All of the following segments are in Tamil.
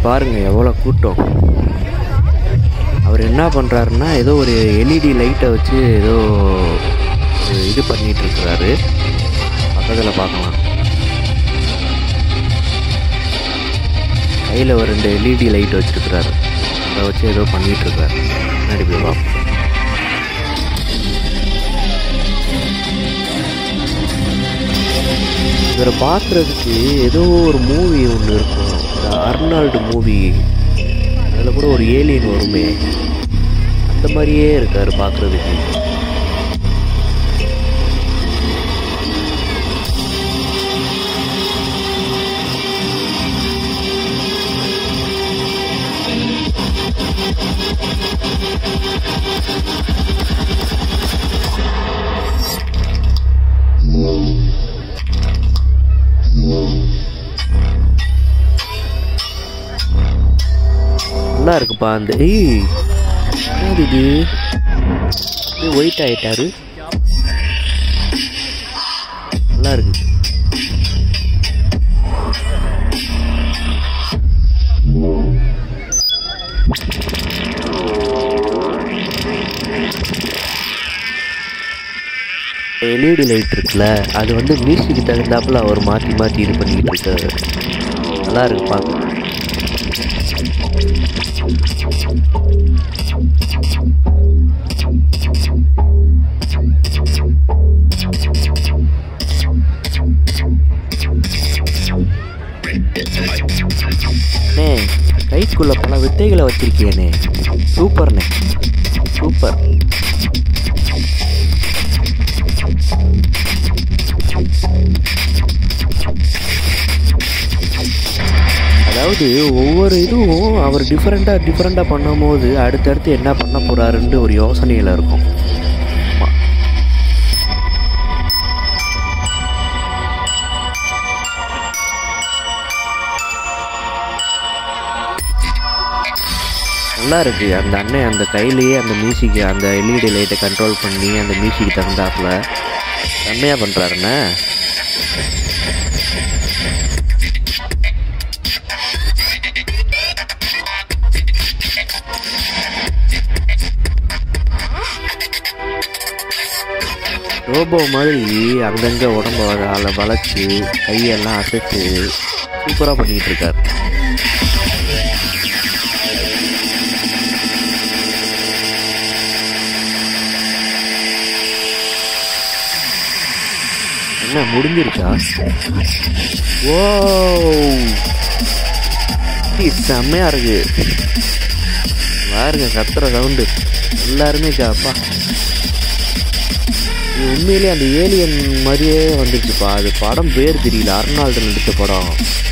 பாருங்கள் எவ்வளோ கூட்டம் அவர் என்ன பண்ணுறாருன்னா ஏதோ ஒரு எல்இடி லைட்டை வச்சு ஏதோ ஒரு இது பண்ணிட்டு இருக்கிறாரு பக்கத்தில் பார்க்கலாம் கையில் ஒரு ரெண்டு எல்இடி லைட் வச்சுருக்கிறாரு அதை வச்சு ஏதோ பண்ணிட்டு இருக்காரு முன்னாடி போய் பார்ப்போம் இவரை பார்க்குறதுக்கு ஏதோ ஒரு மூவி ஒன்று இருக்கும் இந்த அர்னால்டு மூவி அதில் கூட ஒரு ஏலியன் வருமே அந்த மாதிரியே இருக்கார் பார்க்குறதுக்கு நல்லா இருக்குப்பா அந்த ஏய் என்னது இது ஒயிட் ஆயிட்டாரு நல்லா இருக்கு எல்இடி லைட் இருக்குல்ல அது வந்து மியூசிக்கு தகுந்தாப்புல அவர் மாற்றி மாற்றி இது பண்ணிக்கிட்டு இருக்காரு நல்லா இருக்கு பார்க்க அண்ணே கைக்குள்ள பல வித்தைகளை வச்சிருக்கியனே சூப்பர்ண்ணே சூப்பர் அதாவது ஒவ்வொரு இதுவும் அவர் டிஃப்ரெண்ட்டாக டிஃப்ரெண்ட்டாக பண்ணும்போது அடுத்தடுத்து என்ன பண்ண போகிறாருன்ட்டு ஒரு யோசனையில் இருக்கும் ஆமா. நல்லா இருக்கு அந்த அண்ணன் அந்த கையிலேயே அந்த மியூசிக் அந்த எல்இடி லைட்டை கண்ட்ரோல் பண்ணி அந்த மியூசிக் தகுந்தாப்புல செம்மையாக பண்ணுறாருண்ணே ரோபோ மாதிரி அங்கங்கே உடம்ப அதில் வளைச்சி கையெல்லாம் அசைச்சு சூப்பராக பண்ணிக்கிட்டு இருக்கார் என்ன முடிஞ்சிருச்சா ஓ செம்மையா இருக்கு பாருங்க கத்துற சவுண்டு எல்லாருமே அப்பா இது உண்மையிலேயே அந்த ஏலியன் மாதிரியே வந்துருச்சுப்பா அது படம் பேர் தெரியல அர்னால்டு நடித்த படம்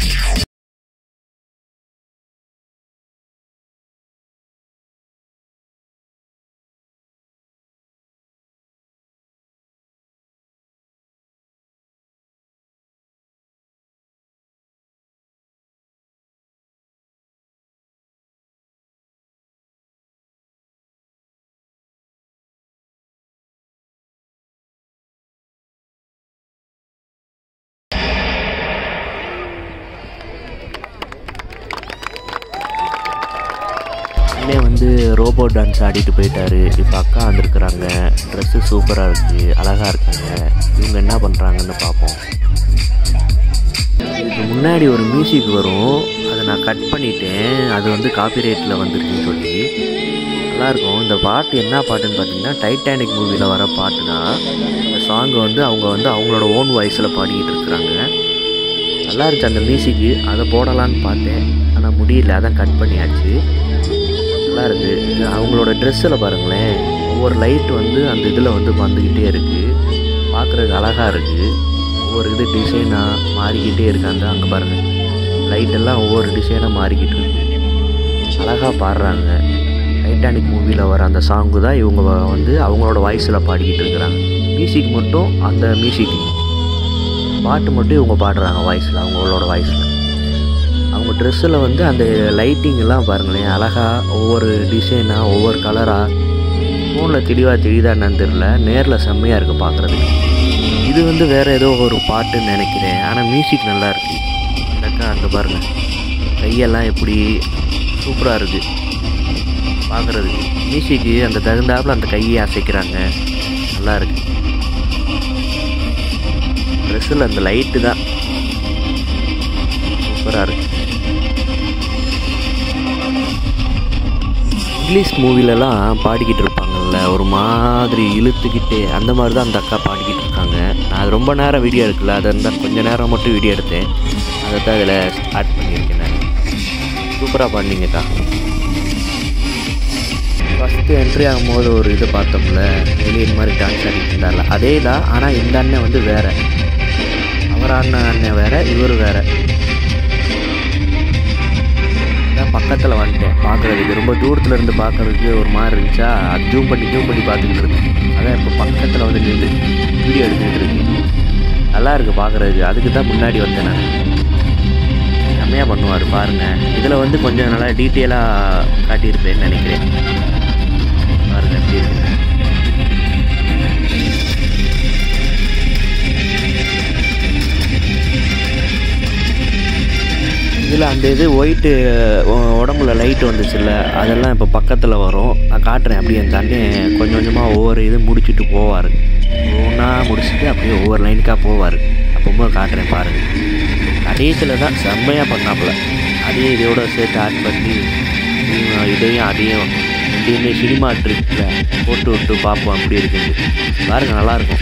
அண்ணே வந்து ரோபோ டான்ஸ் ஆடிட்டு போயிட்டாரு இப்போ அக்கா வந்திருக்கிறாங்க ட்ரெஸ்ஸு சூப்பராக இருக்குது அழகாக இருக்காங்க இவங்க என்ன பண்ணுறாங்கன்னு பார்ப்போம் இதுக்கு முன்னாடி ஒரு மியூசிக் வரும் அதை நான் கட் பண்ணிட்டேன் அது வந்து காப்பிரைட்டில் வந்துருக்குன்னு சொல்லி நல்லாயிருக்கும் இந்த பாட்டு என்ன பாட்டுன்னு பார்த்தீங்கன்னா டைட்டானிக் மூவியில் வர பாட்டு தான் இந்த சாங்கை வந்து அவங்க வந்து அவங்களோட ஓன் வாய்ஸில் பாடிக்கிட்டு இருக்கிறாங்க நல்லா இருந்துச்சு அந்த மியூசிக்கு அதை போடலான்னு பார்த்தேன் ஆனால் முடியல அதான் கட் பண்ணியாச்சு நல்லா இருக்கு இது அவங்களோட ட்ரெஸ்ஸில் பாருங்களேன் ஒவ்வொரு லைட் வந்து அந்த இதில் வந்து வந்துக்கிட்டே இருக்குது பார்க்குறதுக்கு அழகாக இருக்குது ஒவ்வொரு இது டிசைனாக மாறிக்கிட்டே இருக்காங்க அங்கே பாருங்கள் லைட்டெல்லாம் ஒவ்வொரு டிசைனாக மாறிக்கிட்டு இருக்கு அழகாக பாடுறாங்க டைட்டானிக் மூவியில் வர அந்த சாங்கு தான் இவங்க வ- வந்து அவங்களோட வாய்ஸில் பாடிக்கிட்டு இருக்கிறாங்க மியூசிக் மட்டும் அந்த மியூசிக் பாட்டு மட்டும் இவங்க பாடுறாங்க வாய்ஸில் அவங்களோட வாய்ஸில் அவங்க ட்ரெஸ்ஸில் வந்து அந்த லைட்டிங் எல்லாம் பாருங்களேன் அழகாக ஒவ்வொரு டிசைனாக ஒவ்வொரு கலராக ஃபோனில் தெளிவாக தெரியுதா என்னன்னு தெரில நேரில் செம்மையாக இருக்குது பார்க்குறதுக்கு இது வந்து வேறு ஏதோ ஒரு பாட்டுன்னு நினைக்கிறேன் ஆனால் மியூசிக் நல்லா இருக்கு இந்த அக்கா அங்கே பாருங்கள் கையெல்லாம் எப்படி சூப்பராக இருக்குது பார்க்குறதுக்கு மியூசிக்கு அந்த தகுந்தாப்புல அந்த கையை அசைக்கிறாங்க நல்லா இருக்கு ட்ரெஸ்ஸில் அந்த லைட்டு தான் சூப்பராக இருக்கு இங்கிலீஷ் மூவிலலாம் பாடிக்கிட்டு இருப்பாங்கல்ல ஒரு மாதிரி இழுத்துக்கிட்டு அந்த மாதிரி தான் அந்த அக்கா பாடிக்கிட்டு இருக்காங்க நான் அது ரொம்ப நேரம் வீடியோ எடுக்கல அதை இருந்தால் கொஞ்ச நேரம் மட்டும் வீடியோ எடுத்தேன் அதை தான் இதில் ஸ்டார்ட் பண்ணியிருக்கேன் நான் சூப்பராக பாடினீங்கக்கா ஃபஸ்ட்டு என்ட்ரி ஆகும்போது ஒரு இது பார்த்தோம்ல எலியன் மாதிரி டான்ஸ் ஆடிட்டு இருந்தார்ல அதே தான் ஆனால் இந்த அண்ணன் வந்து வேறு அவர் ஆடின அண்ணன் வேறு இவர் வேறு அதான் பக்கத்தில் வந்துட்டேன் பார்க்குறதுக்கு ரொம்ப தூரத்தில் இருந்து பார்க்குறதுக்கு ஒரு மாதிரி இருந்துச்சா அது ஜூம் பண்ணி ஜூம் பண்ணி பார்த்துக்கிட்டு இருக்கேன் அதான் இப்போ பக்கத்தில் வந்து நின்று வீடியோ எடுத்துக்கிட்டு இருக்கேன் நல்லா இருக்குது பார்க்குறதுக்கு அதுக்கு தான் முன்னாடி வந்தேன் நான் செம்மையாக பண்ணுவார் பாருங்கள் இதில் வந்து கொஞ்சம் நல்லா டீட்டெயிலாக காட்டியிருப்பேன்னு நினைக்கிறேன் பாருங்க எப்படி இருக்கு இதில் அந்த இது ஒயிட்டு உடம்புல லைட் வந்துச்சுல்ல அதெல்லாம் இப்போ பக்கத்தில் வரும் நான் காட்டுறேன் அப்படியே அந்த அண்ணன் கொஞ்சம் கொஞ்சமாக ஒவ்வொரு இது முடிச்சுட்டு போவார் ஒவ்வொன்றா முடிச்சுட்டு அப்படியே ஒவ்வொரு லைனுக்காக போவார் அப்போ காட்டுறேன் பாருங்கள் கடைசியில் தான் செம்மையாக பண்ணாப்புல அதையும் இதோட சேர்த்து ஆட் பண்ணி இவங்க இதையும் அதையும் ரெண்டையுமே சினிமா ட்ரிக்கில் போட்டு விட்டு பார்ப்போம் அப்படி இருக்குது பாருங்க நல்லாயிருக்கும்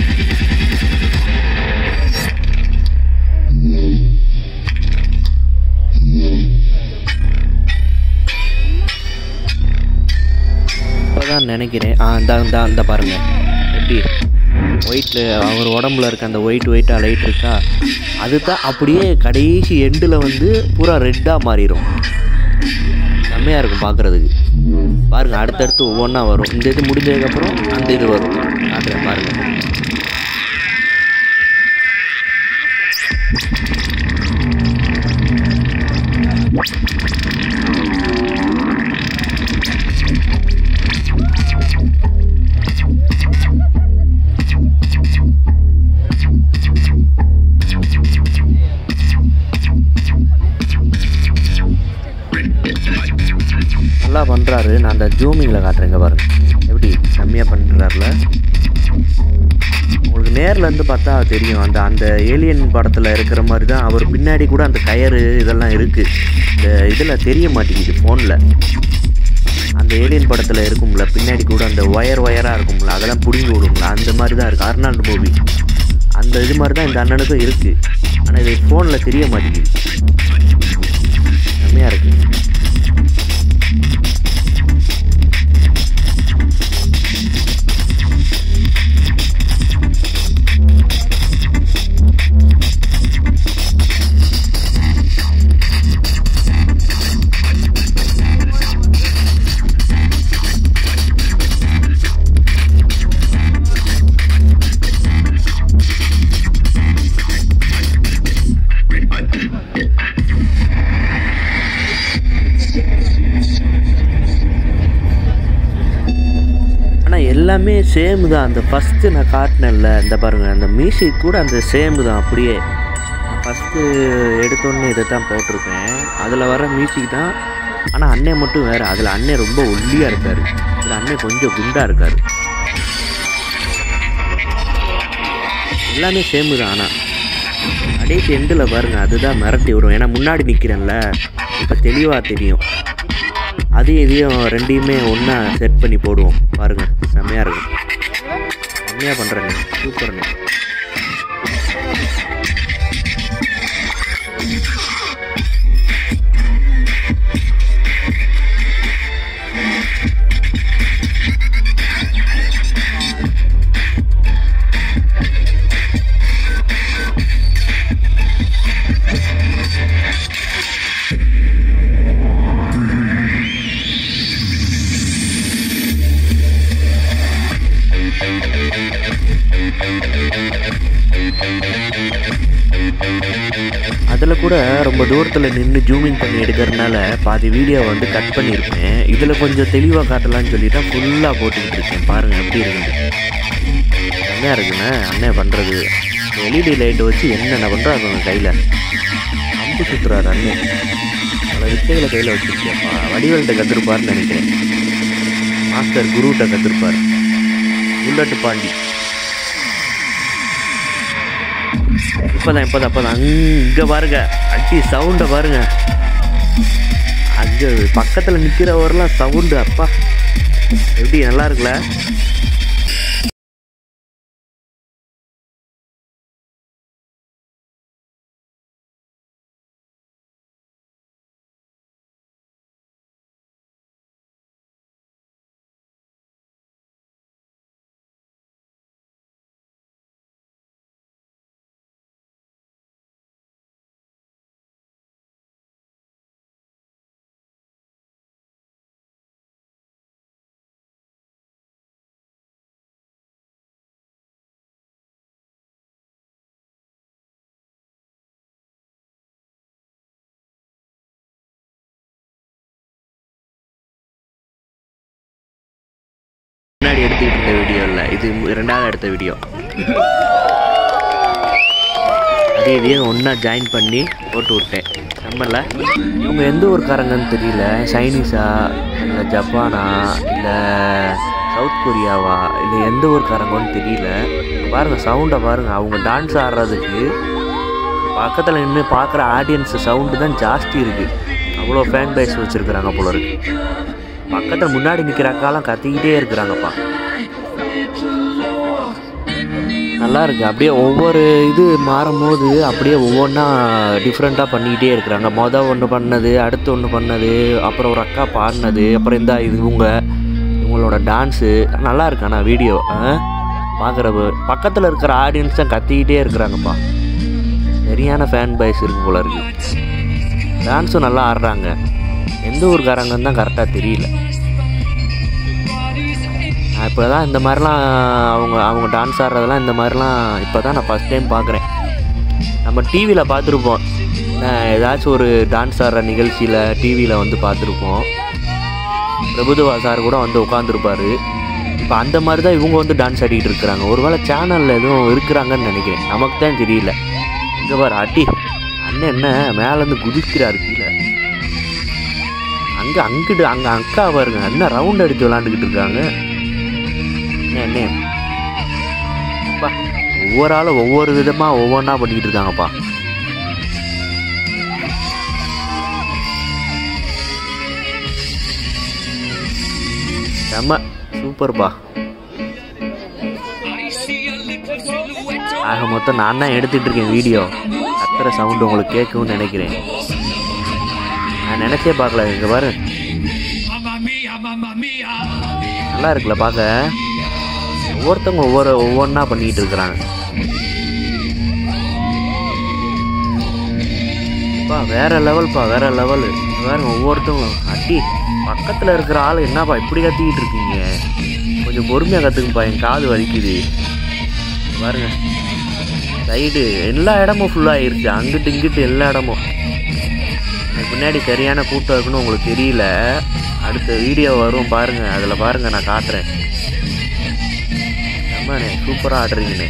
இப்போதான் நினைக்கிறேன் ஆ இந்த இந்த இந்த பாருங்கள் எப்படி ஒயிட்டில் அவர் உடம்புல இருக்க அந்த ஒயிட் ஒயிட்டாக லைட் இருக்கா அதுதான் அப்படியே கடைசி எண்டில் வந்து பூரா ரெட்டாக மாறிடும் செம்மையாக இருக்கும் பார்க்குறதுக்கு பாருங்கள் அடுத்தடுத்து ஒவ்வொன்றா வரும் இந்த இது முடிஞ்சதுக்கப்புறம் அந்த இது வரும் காட்டுறேன் பாருங்கள் நல்லா பண்ணுறாரு நான் அந்த ஜூமிங்கில் காட்டுறேங்க பாருங்க எப்படி செம்மையாக பண்ணுறாருல உங்களுக்கு நேரில் இருந்து பார்த்தா தெரியும் அந்த அந்த ஏலியன் படத்தில் இருக்கிற மாதிரி தான் அவர் பின்னாடி கூட அந்த கயறு இதெல்லாம் இருக்குது இந்த இதில் தெரிய மாட்டேங்குது ஃபோனில் அந்த ஏலியன் படத்தில் இருக்கும்ல பின்னாடி கூட அந்த ஒயர் ஒயராக இருக்கும்ல அதெல்லாம் பிடிங்கி விடும்ல அந்த மாதிரி தான் இருக்குது அர்னால்டு மூவி அந்த இது மாதிரி தான் இந்த அண்ணனுக்கும் இருக்குது ஆனால் இது ஃபோனில் தெரிய மாட்டேங்குது செம்மையாக இருக்குது ஆனால் எல்லாமே சேம் தான் அந்த ஃபஸ்ட்டு நான் காட்டினேன்ல இந்த பாருங்கள் அந்த மியூசிக் கூட அந்த சேம் தான் அப்படியே ஃபஸ்ட்டு எடுத்தோடனே இதை தான் போட்டிருப்பேன் அதில் வர மியூசிக் தான் ஆனால் அண்ணன் மட்டும் வேறு அதில் அண்ணன் ரொம்ப ஒல்லியாக இருக்கார் இதில் அண்ணன் கொஞ்சம் குண்டாக இருக்கார் எல்லாமே சேமு தான் ஆனால் கடைசி எண்டில் பாருங்கள் அதுதான் மிரட்டி வரும் ஏன்னா முன்னாடி நிற்கிறேன்ல இப்போ தெளிவாக தெரியும் அதையும் இதையும் ரெண்டையுமே ஒன்றா செட் பண்ணி போடுவோம் பாருங்கள் செம்மையாக இருக்கும் செம்மையாக பண்ணுறேங்க சூப்பருங்க அதில் கூட ரொம்ப தூரத்தில் நின்று ஜூமிங் பண்ணி எடுக்கிறதுனால பாதி வீடியோ வந்து கட் பண்ணியிருப்பேன் இதில் கொஞ்சம் தெளிவாக காட்டலாம்னு சொல்லிட்டு ஃபுல்லாக போட்டுக்கிட்டு இருக்கேன் பாருங்கள் எப்படி இருக்குது செம்மையாக இருக்குண்ணே அண்ணன் பண்ணுறது எல்இடி லைட்டை வச்சு என்னென்ன பண்ணுறாரு அவங்க கையில் அம்பு சுற்றுறாரு அண்ணன் அவ்வளோ வித்தைகளை கையில் வச்சுருக்கேன்ப்பா வடிவேல்கிட்ட கற்றுருப்பாருன்னு நினைக்கிறேன் மாஸ்டர் குருகிட்ட கற்றுருப்பார் புல்லட்டு பாண்டி இப்போதான் இப்போதான் இப்போதான் இங்கே பாருங்க அடி சவுண்டை பாருங்க அங்கே பக்கத்தில் நிற்கிறவரெல்லாம் சவுண்டு அப்பா எப்படி நல்லா இருக்குல்ல முன்னாடி எடுத்துக்கிட்டு இருந்த வீடியோ இல்லை இது மு- ரெண்டாவது எடுத்த வீடியோ அதே இதையும் ஒன்றா ஜாயின் பண்ணி போட்டு விட்டேன் நம்மள இவங்க எந்த ஊர்க்காரங்கன்னு தெரியல சைனீஸா இல்லை ஜப்பானா இல்லை சவுத் கொரியாவா இல்லை எந்த ஊர்க்காரங்கன்னு தெரியல பாருங்கள் சவுண்டை பாருங்கள் அவங்க டான்ஸ் ஆடுறதுக்கு பக்கத்தில் நின்று பார்க்குற ஆடியன்ஸ் சவுண்டு தான் ஜாஸ்தி இருக்குது அவ்வளோ ஃபேன் பேஸ் வச்சுருக்குறாங்க போல இருக்கு பக்கத்தில் முன்னாடி நிற்கிற அக்காலாம் கத்திக்கிட்டே இருக்கிறாங்கப்பா நல்லா இருக்கு அப்படியே ஒவ்வொரு இது மாறும்போது அப்படியே ஒவ்வொன்றா டிஃப்ரெண்ட்டாக பண்ணிக்கிட்டே இருக்கிறாங்க மொதல் ஒன்று பண்ணது அடுத்து ஒன்று பண்ணது அப்புறம் ஒரு அக்கா பாடினது அப்புறம் இந்த இது இவங்க இவங்களோட டான்ஸு நல்லா இருக்கு ஆனால் வீடியோ பார்க்குற பக்கத்தில் இருக்கிற ஆடியன்ஸ் தான் கத்திக்கிட்டே இருக்கிறாங்கப்பா சரியான ஃபேன் பாய்ஸ் இருக்கு போல இருக்கு டான்ஸும் நல்லா ஆடுறாங்க எந்த ஊருக்காரங்கன்னு தான் கரெக்டாக தெரியல நான் இப்போ தான் இந்த மாதிரிலாம் அவங்க அவங்க டான்ஸ் ஆடுறதெல்லாம் இந்த மாதிரிலாம் இப்போ தான் நான் ஃபஸ்ட் டைம் பார்க்குறேன் நம்ம டிவியில் பார்த்துருப்போம் நான் ஏதாச்சும் ஒரு டான்ஸ் ஆடுற நிகழ்ச்சியில் டிவியில் வந்து பார்த்துருப்போம் பிரபுதேவா சார் கூட வந்து உட்காந்துருப்பாரு இப்போ அந்த மாதிரி தான் இவங்க வந்து டான்ஸ் ஆடிக்கிட்டு இருக்கிறாங்க ஒருவேளை சேனலில் எதுவும் இருக்கிறாங்கன்னு நினைக்கிறேன் நமக்கு தான் தெரியல இங்கே பாரு அடி அண்ணன் என்ன மேலேருந்து குதிக்கிறாரு கீழே அங்கே அங்கிட்டு அங்கே அக்கா பாருங்க அண்ணன் ரவுண்ட் அடித்து விளாண்டுக்கிட்டு இருக்காங்க என்ன என்ன அப்பா ஒவ்வொரு ஆளும் ஒவ்வொரு விதமாக ஒவ்வொன்றா பண்ணிக்கிட்டு இருக்காங்கப்பா செம்ம சூப்பர்ப்பா ஆக மொத்தம் நான் தான் எடுத்துட்டு இருக்கேன் வீடியோ கத்துற சவுண்டு உங்களுக்கு கேட்கும்னு நினைக்கிறேன் நான் நினைச்சே பார்க்கல இங்க பாரு நல்லா இருக்குல்ல பார்க்க ஒவ்வொருத்தவங்க ஒவ்வொரு ஒவ்வொன்றா பண்ணிக்கிட்டு இருக்கிறாங்க பா வேற லெவல்ப்பா வேற லெவல் வேற ஒவ்வொருத்தவங்க அடி பக்கத்தில் இருக்கிற ஆள் என்னப்பா இப்படி கத்திக்கிட்டு இருக்கீங்க கொஞ்சம் பொறுமையாக கற்றுக்குப்பா என் காது வலிக்குது பாருங்க சைடு எல்லா இடமும் ஃபுல்லாகிருச்சு அங்கிட்டு இங்கிட்டு எல்லா இடமும் எனக்கு பின்னாடி சரியான கூட்டம் இருக்குன்னு உங்களுக்கு தெரியல அடுத்த வீடியோ வரும் பாருங்க அதில் பாருங்க நான் காட்டுறேன் அம்மாண்ணே சூப்பராக ஆடுறீங்கண்ணே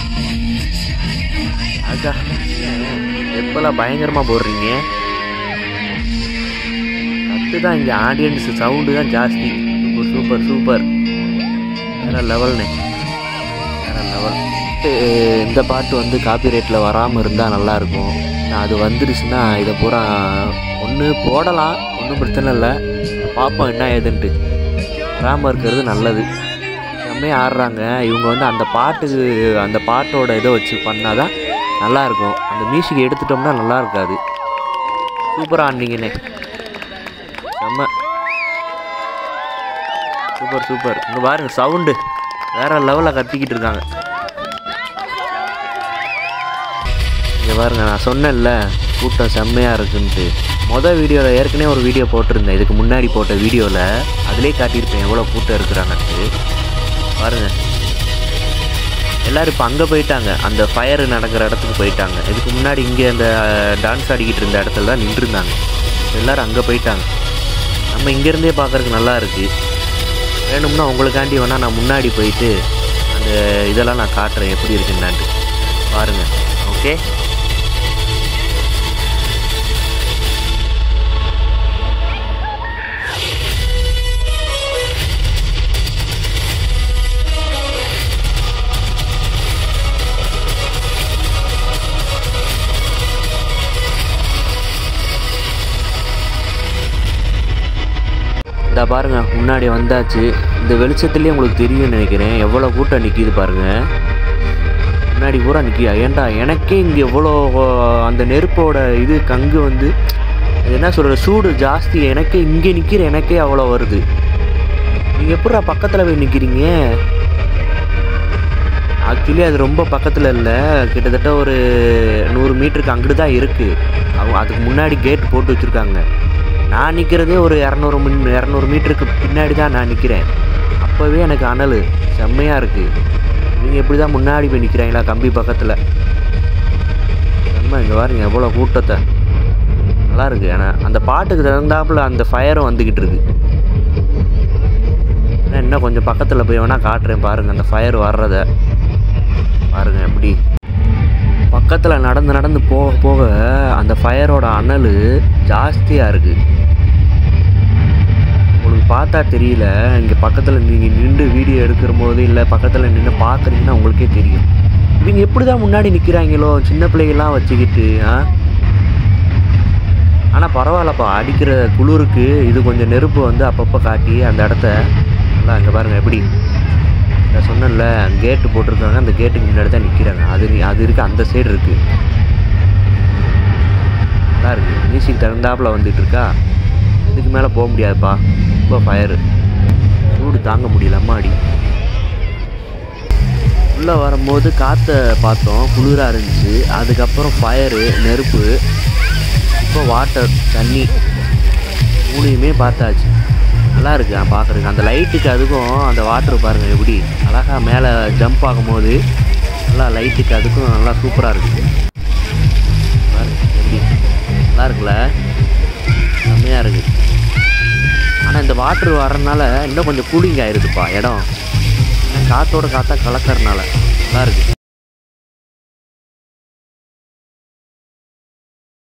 அக்கா எப்பெல்லாம் பயங்கரமாக போடுறீங்க கத்து தான் இங்கே ஆடியன்ஸ் சவுண்டு தான் ஜாஸ்தி சூப்பர் சூப்பர் சூப்பர் வேற லெவல்ண்ணே வேற லெவல் இந்த பாட்டு வந்து காப்பிரைட்டில் வராமல் இருந்தால் நல்லாயிருக்கும் நான் அது வந்துருச்சுன்னா இதை பூரா ஒன்று போடலாம் ஒன்றும் பிரச்சனை இல்லை பார்ப்போம் என்ன ஏதுன்ட்டு வராமல் இருக்கிறது நல்லது செம்மையாக ஆடுறாங்க இவங்க வந்து அந்த பாட்டுக்கு அந்த பாட்டோட இதை வச்சு பண்ணால் தான் நல்லாயிருக்கும் அந்த மியூசிக் எடுத்துட்டோம்னா நல்லா இருக்காது சூப்பராக ஆடினீங்கண்ணே செம்ம சூப்பர் சூப்பர் இங்கே பாருங்க சவுண்டு வேற லெவலில் கத்திக்கிட்டு இருக்காங்க இங்கே பாருங்க நான் சொன்னேன்ல கூட்டம் செம்மையாக இருக்குன்ட்டு மொதல் வீடியோவில் ஏற்கனவே ஒரு வீடியோ போட்டிருந்தேன் இதுக்கு முன்னாடி போட்ட வீடியோவில் அதிலே காட்டியிருப்பேன் எவ்வளோ கூட்டம் இருக்கிறாங்கன்ட்டு பாருங்க எல்லோரும் இப்போ அங்கே போயிட்டாங்க அந்த ஃபயர் நடக்கிற இடத்துக்கு போயிட்டாங்க இதுக்கு முன்னாடி இங்கே அந்த டான்ஸ் ஆடிக்கிட்டு இருந்த இடத்துல தான் நின்றுருந்தாங்க எல்லோரும் அங்கே போயிட்டாங்க நம்ம இங்கேருந்தே பார்க்குறதுக்கு நல்லா இருக்குது வேணும்னா உங்களுக்காண்டி வேணால் நான் முன்னாடி போயிட்டு அந்த இதெல்லாம் நான் காட்டுறேன் எப்படி இருக்குன்னான்ட்டு பாருங்கள் ஓகே இந்த பாருங்க முன்னாடி வந்தாச்சு இந்த வெளிச்சத்துலேயே உங்களுக்கு தெரியும்னு நினைக்கிறேன் எவ்வளோ கூட்டம் நிற்கிது பாருங்க முன்னாடி பூரா நிற்கியா ஏன்டா எனக்கே இங்கே எவ்வளோ அந்த நெருப்போட இது கங்கு வந்து அது என்ன சொல்கிற சூடு ஜாஸ்தி எனக்கே இங்கே நிற்கிற எனக்கே அவ்வளோ வருது நீங்கள் எப்படா பக்கத்தில் போய் நிற்கிறீங்க ஆக்சுவலி அது ரொம்ப பக்கத்தில் இல்லை கிட்டத்தட்ட ஒரு நூறு மீட்டருக்கு அங்கிட்டு தான் இருக்குது அவங்க அதுக்கு முன்னாடி கேட் போட்டு வச்சுருக்காங்க நான் நிற்கிறதே ஒரு இரநூறு மின் இரநூறு மீட்டருக்கு பின்னாடி தான் நான் நிற்கிறேன் அப்போவே எனக்கு அனல் செம்மையாக இருக்குது நீங்கள் எப்படி தான் முன்னாடி போய் நிற்கிறாங்களா கம்பி பக்கத்தில் செம்ம இங்கே பாருங்க எவ்வளோ கூட்டத்தை நல்லா இருக்கு ஏன்னா அந்த பாட்டுக்கு தகுந்தாப்புல அந்த ஃபயரும் வந்துக்கிட்டு இருக்கு நான் இன்னும் கொஞ்சம் பக்கத்தில் போய் வேணால் காட்டுறேன் பாருங்கள் அந்த ஃபயர் வர்றத பாருங்க எப்படி பக்கத்தில் நடந்து நடந்து போக போக அந்த ஃபயரோட அனல் ஜாஸ்தியாக இருக்குது உங்களுக்கு பார்த்தா தெரியல இங்கே பக்கத்தில் நீங்கள் நின்று வீடியோ எடுக்கிற போது இல்லை பக்கத்தில் நின்று பார்க்குறீங்கன்னா உங்களுக்கே தெரியும் இவங்க எப்படி தான் முன்னாடி நிற்கிறாங்களோ சின்ன பிள்ளைகள்லாம் வச்சுக்கிட்டு ஆ ஆனால் பரவாயில்லப்பா அடிக்கிற குளிருக்கு இது கொஞ்சம் நெருப்பு வந்து அப்பப்போ காட்டி அந்த இடத்த நல்லா இங்கே பாருங்கள் எப்படி நான் சொன்னேன்ல கேட்டு போட்டிருக்காங்க அந்த கேட்டுக்கு முன்னாடி தான் நிற்கிறாங்க அது நீ- அது இருக்குது அந்த சைடு இருக்குது நல்லா இருக்குது மியூசிக் தகுந்தாப்புல வந்துட்டு இருக்கா இதுக்கு மேலே போக முடியாதுப்பா ரொம்ப ஃபயரு சூடு தாங்க முடியல அம்மாடி உள்ளே வரும்போது காற்றை பார்த்தோம் குளிராக இருந்துச்சு அதுக்கப்புறம் ஃபயரு நெருப்பு இப்போ வாட்டர் தண்ணி மூணையுமே பார்த்தாச்சு நல்லா இருக்கு பார்க்குறதுக்கு அந்த லைட்டுக்கு அதுக்கும் அந்த வாட்டர் பாருங்கள் எப்படி அழகாக மேலே ஜம்ப் ஆகும்போது நல்லா லைட்டுக்கு அதுக்கும் நல்லா சூப்பராக இருக்குது பாருங்க எப்படி நல்லா இருக்குல்ல செம்மையாக இருக்குது ஆனால் இந்த வாட்டர் வர்றதுனால இன்னும் கொஞ்சம் கூலிங் ஆயிருதுப்பா இடம் ஏன்னா காற்றோட காற்றா கலக்கறனால நல்லா இருக்குது